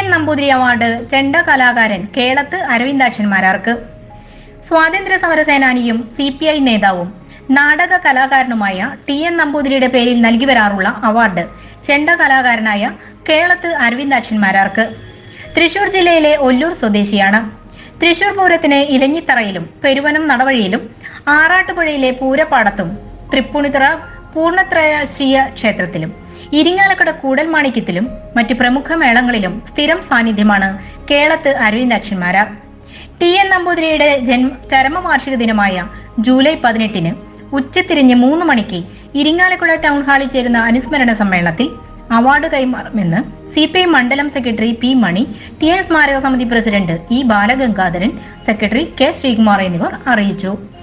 N Namboothiri award ചെണ്ട കലാകാരൻ കേളത്ത് അരവിന്ദാക്ഷൻ മാരാർക്ക് സ്വാതന്ത്ര്യ സമര സേനാനിയും സി പി ഐ നേതാവും നാടക കലാകാരനുമായ ടി എൻ നമ്പൂതിരിയുടെ പേരിൽ നൽകി വരാറുള്ള അവാർഡ് ചെണ്ട കലാകാരനായ കേളത്ത് അരവിന്ദാക്ഷൻ മാരാർക്ക് തൃശൂർ ജില്ലയിലെ ഒല്ലൂർ സ്വദേശിയാണ് തൃശൂർ പൂരത്തിന് ഇലഞ്ഞിത്തറയിലും പെരുവനം നടവഴിയിലും ആറാട്ടുപുഴയിലെ പൂരപ്പാടത്തും തൃപ്പൂണിത്തുറ പൂർണ്ണത്രയശ്രീയ ക്ഷേത്രത്തിലും ഇരിങ്ങാലക്കുട കൂടൽമാണിക്യത്തിലും മറ്റ് പ്രമുഖ മേളങ്ങളിലും സ്ഥിരം സാന്നിധ്യമാണ് കേളത്ത് അരവിന്ദാക്ഷന്മാരാർ ടി എൻ നമ്പൂതിരിയുടെ ജന്മ ചരമവാർഷിക ദിനമായ ജൂലൈ പതിനെട്ടിന് ഉച്ചതിരിഞ്ഞ് മൂന്ന് മണിക്ക് ഇരിങ്ങാലക്കുട ടൗൺ ഹാളിൽ ചേരുന്ന അനുസ്മരണ സമ്മേളനത്തിൽ അവാർഡ് കൈമാറുമെന്ന് സി പി ഐ മണ്ഡലം secretary P Mani T N സ്മാരക സമിതി president E Balagangadharan secretary K Sreekumar എന്നിവർ അറിയിച്ചു